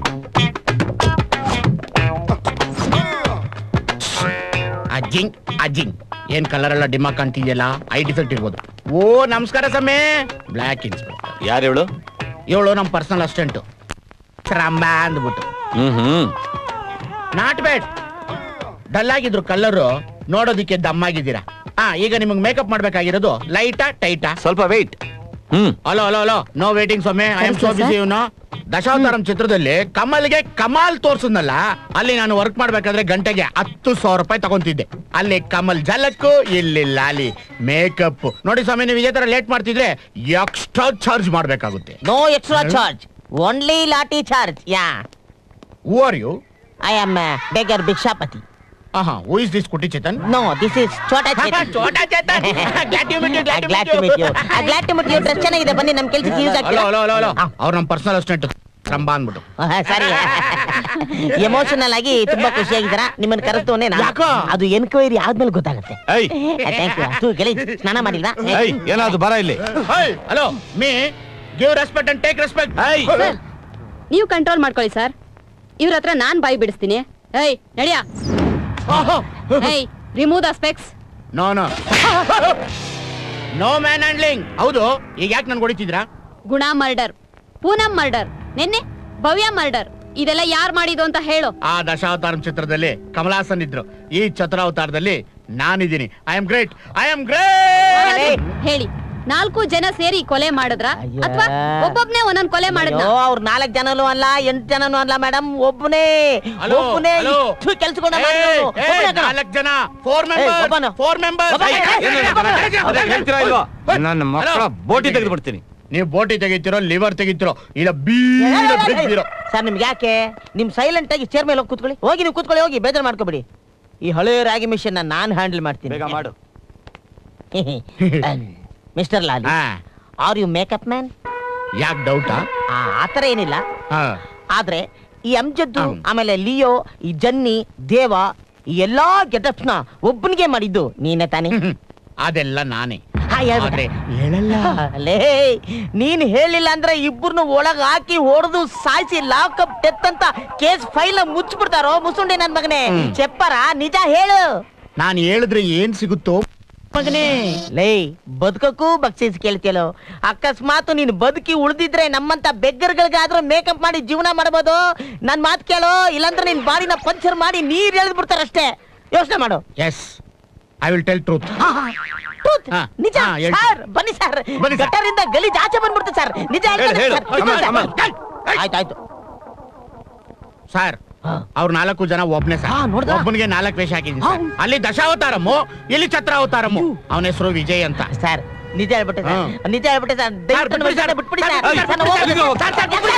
ಅಜ್ಜಿಂಗ್ ಅಜ್ಜಿಂಗ್ ಏನ್ ಕಲರ್ ಎಲ್ಲ ಡಿಮ್ಮ ಕಾಣ್ತಿದ್ಯಲ್ಲ I defect ಇರ್ಬೋದು ಓ ನಮಸ್ಕಾರ ಸಮೇ ಬ್ಲ್ಯಾಕ್ ಇನ್ಸ್ಪೆಕ್ಟರ್ ಯಾರು ಹೇಳು ಇವಳು ನಮ್ಮ ಪರ್ಸನಲ್ ಅಸಿಸ್ಟೆಂಟ್ ರಂಬ ಅಂದ್ಬಿಟ್ಟು hmm hmm not bad dull ಆಗಿದ್ರು ಕಲ್ಲರು ನೋಡೋದಿಕ್ಕೆ ದಮ್ಮಾಗಿದ್ದೀರಾ ಹಾ ಈಗ ನಿಮಗೆ ಮೇಕಪ್ ಮಾಡ್ಬೇಕಾಗಿರೋದು ಲೈಟಾ ಟೈಟಾ ಸ್ವಲ್ಪ wait hmm hello hello hello no waiting ಸೊಮ್ಮೆ ಐ ಆಮ್ ಸೋ ಬಿಸಿ ಇವನು ದಶಾವತಾರಂ ಚಿತ್ರದಲ್ಲಿ ಕಮಲ್ಗೆ ಕಮಾಲ್ ತೋರ್ಸದ್ನಲ್ಲ ಅಲ್ಲಿ ನಾನು ವರ್ಕ್ ಮಾಡ್ಬೇಕಾದ್ರೆ ಗಂಟೆಗೆ ಹತ್ತು ಸಾವಿರ ರೂಪಾಯಿ ತಗೊಂತಿದ್ದೆ ಅಲ್ಲಿ ಕಮಲ್ ಜಲಕ್ಕು ಇಲ್ಲಿ ಲಾಲಿ ಮೇಕಪ್ ನೋಡಿ ಸ್ವಾಮಿ ನೀವು ಇದೇ ತರ ಲೇಟ್ ಮಾಡ್ತಿದ್ರೆ ಎಕ್ಸ್ಟ್ರಾ ಚಾರ್ಜ್ ಮಾಡ್ಬೇಕಾಗುತ್ತೆ no extra charge only lathi charge yeah who are you I am beggar Bhikshapati ಆಹಾ ಹೂ ಇಸ್ ದಿಸ್ ಕುಟಿ Chetan no this is Chhota Chetan Chhota Chetan. Glad to meet you, glad to glad meet to you. Meet you glad to meet you dress ಚೆನ್ನಾಗಿದೆ ಬನ್ನಿ ನಮ್ಮ ಕೆಲಸಕ್ಕೆ use hello hello hello hello ಆಗ್ತೀರಾ ಅವ್ರು ನಮ್ಮ personal assistant Rambha ಅಂದ್ಬಿಟ್ಟು ಸರಿ ಎಮೋಷನಲ್ ಆಗಿ ತುಂಬಾ ಖುಷಿಯಾಗಿದ್ದೀರಾ ನಿಮ್ಮನ್ನ ಕರೆಸ್ತವನೇ ಯಾಕೋ? ಅದು ಎನ್ಕ್ವೈರಿ ಆದ್ಮೇಲೆ ಗೊತ್ತಾಗುತ್ತೆ ಏಯ್ ಥ್ಯಾಂಕ್ ಯು ತೂ ಗೆಳಿ ಸ್ನಾನ ಮಾಡಿಲ್ವಾ ಏಯ್ ಏನಾದ್ರು ಬರ ಇಲ್ಲಿ hello me give respect and take respect ಏಯ್ ಸರ್ ನೀವು ಕಂಟ್ರೋಲ್ ಮಾಡ್ಕೊಳ್ಳಿ ಸರ್ ಇವ್ರ ಹತ್ರ ನಾನ್ ಬಾಯಿ ಬಿಡಿಸ್ತೀನಿ ಏಯ್ ನಡಿಯ ಏಯ್ remove the specs no no no manhandling ಹೌದು ಈಗ ಯಾಕೆ ನನ್ಗೆ ಹೊಡಿತಿದ್ರಾ ಗುಣ ಮರ್ಡರ್ ಪೂನಂ ಮರ್ಡರ್ ನಿನ್ನೆ ಭವ್ಯ ಮರ್ಡರ್ ಇದೆಲ್ಲ ಯಾರ್ ಮಾಡಿದ್ದು ಅಂತ ಹೇಳು ಆ ದಶಾವತಾರಂ ಚಿತ್ರದಲ್ಲಿ ಕಮಲಾಸನ್ ಇದ್ರು ಈ ಚತುರಾವತಾರದಲ್ಲಿ ನಾನಿದ್ದೀನಿ I am great I am great ಹೇಳಿ ನಾಲ್ಕು ಜನ ಸೇರಿ ಕೊಲೆ ಮಾಡಿದ್ರ ಅಯ್ಯ. ಅಥವಾ ಒಬ್ಬೊಬ್ನೇ ಒಂದೊಂದ್ ಕೊಲೆ ಮಾಡಿದ್ನ ಅಯ್ಯೋ ಅವ್ರು ನಾಲ್ಕು ಜನನು ಅಲ್ಲ ಎಂಟು ಜನನು ಅಲ್ಲ ಮೇಡಮ್ ಒಬ್ಬನೇ ಹಲೋ ಒಬ್ಬನೇ ಹಲೋ ಇಷ್ಟು ಕೆಲ್ಸಕೊಂಡ ಮಾಡಿರೋನು. ಒಬ್ನೇ ಕಣೋ. ನಾಲ್ಕು ಜನ ಫೋರ್ ಏ, ಒಬ್ಬನು. ಮೆಂಬರ್ ಫೋರ್ ಮೆಂಬರ್ ಒಬ್ಬ- ಏ, ಏ, ಏ, ಏ, ಅದೇ ಹೇಳ್ತೀರಾ ಇಲ್ವಾ ನನ್ನ ಮಕ್ಕಳ ಬೋಟಿ ತೆಗೆದು ಬಿಡ್ತೀನಿ ನೀವು ಬೋಟಿ ತೆಗಿತಿರೋ ಲಿವರ್ ತೆಗಿತಿರೋ ಇಲ್ಲ ಏ, ಬೀಳ ಏ, ಏ, ಬಿದ್ದಿರೋ ಸರ್ ನಿಮ್ಗೆ ಯಾಕೆ ನಿಮ್ ಸೈಲೆಂಟ್ ಆಗಿ ಚೇರ್ ಮೇಲೆ ಹೋಗಿ ಕೂತ್ಕೊಳ್ಳಿ ಹೋಗಿ ನೀವು ಕೂತ್ಕೊಳ್ಳಿ ಹೋಗಿ ಬೇಜಾರು ಮಾಡ್ಕೋಬಿಡಿ ಈ ಹಳೆ ರಾಗಿ ಮಿಷನ್ ನಾನು ಹ್ಯಾಂಡಲ್ ಮಾಡ್ತೀನಿ ಬೇಗ ಮಾಡು ಮಿಸ್ಟರ್ ಲಾಲಿ ಹಾ ಆರ್ ಯು ಮೇಕಪ್ ಮ್ಯಾನ್ ಯಾಕೆ ಡೌಟಾ ಆತರ ಏನಿಲ್ಲ ಹಾ ಆದ್ರೆ ಈ ಅಂಜದ್ದು ಹ್ಮ್. ಆಮೇಲೆ ಲಿಯೋ ಈ ಜನ್ನಿ ದೇವ ಈ ಎಲ್ಲಾ ಗೆಟಪ್ಸ್ ನ ಒಬ್ಬನಿಗೆ ಮಾಡಿದ್ದು ನೀನೆ ತಾನೇ ಅದೆಲ್ಲ ನಾನೇ ಹಾ, ಹೇಳ್ಬಿಡ. ಆದ್ರೆ ಹೇಳಲ್ಲ ಲೇ ನೀನ್ ಹೇಳಿಲ್ಲ ಅಂದ್ರೆ ಇಬ್ಬರನ್ನು ಒಳಗ್ ಹಾಕಿ ಹೊಡೆದು ಸಾಯಿಸಿ ಲಾಕಪ್ ಡೆತ್ ಅಂತ ಕೇಸ್ ಫೈಲ್ ಮುಚ್ಚಿಬಿಡ್ತಾರೋ ಮುಸುಂಡೆ ನನ್ ಮಗನೇ చెప్పರ ನಿಜ ಹೇಳು ನಾನು ಹೇಳಿದ್ರೆ ಏನ್ ಸಿಗುತ್ತೋ ಮಗನೇ ಲೇ ಬದುಕಕ್ಕೂ ಬಕ್ಷಿಸ್ ಕೇಳ್ತಿಯಲ್ಲೋ ಅಕಸ್ಮಾತ್ ನೀನು ಬದುಕಿ ಉಳಿದಿದ್ರೆ ನಮ್ಮಂತ ಬೆಗ್ಗರ್ಗಳಿಗಾದ್ರೂ ಮೇಕಪ್ ಮಾಡಿ ಜೀವನ ಮಾಡ್ಬೋದು ನನ್ ಮಾತು ಕೇಳೋ ಇಲ್ಲಾಂದ್ರೆ ನಿನ್ ಬಾಡಿನ ಪಂಚರ್ ಮಾಡಿ ನೀರ್ ಎಳೆದ್ ಬಿಡ್ತಾರಷ್ಟೇ ಯೋಚನೆ ಮಾಡು yes I will tell truth Truth. ಹಾ, ನಿಜ ಹಾ, ಹೇಳ್ತೀನಿ. ಸರ್ ಬನ್ನಿ ಸರ್ ಬನ್ನಿ sir. ಗಟ್ಟರಿಂದ ಗಲೀಜ್ ಆಚೆ ಬಂದ್ಬಿಡ್ತು ಸರ್ ನಿಜ ಹೇಳ್ತಾನೆ ಹೇಳು, sir. ಹೇಳು. ನಿಜ ಅಮ್ಮ, sir. ಅಮ್ಮ. ಆಯ್ತು ಆಯ್ತು ಸರ್ ಹಾ. ಅವ್ರು ನಾಲ್ಕು ಜನ ಒಬ್ನೇ ಹಾ, ಸರ್ ನೋಡ್ದ? ಒಬ್ಬನಿಗೆ ನಾಲ್ಕು ವೇಷ ಹಾಕಿದ್ದೀನಿ ಸರ್. ಹಾ. ಅಲ್ಲಿ ದಶಾವತಾರಮ್ಮು ಇಲ್ಲಿ ಛತ್ರಾವತಾರಮ್ಮು ಅವನ ಹೆಸರು ವಿಜಯ್ ಅಂತ ಸರ್ ನಿಜ ಹೇಳ್ಬಿಟ್ಟೆ ಸರ್ ಹಾ. ನಿಜ ಹೇಳ್ಬಿಟ್ಟೆ ಸರ್ ದಯವಿಟ್ಟು ಬಿಟ್ಬಿಡಿ ನನ್ನ sir. ಬಿಟ್ಬಿಡಿ ಸರ್, ಸರ್ ಬಿಟ್ಬಿಡಿ ನಾನು sir. ಹೋಗ್ಬೇಕು. ಬಿಟ್ಬಿಡಿ ಸರ್, ಸರ್, ಬಿಟ್ಬಿಡಿ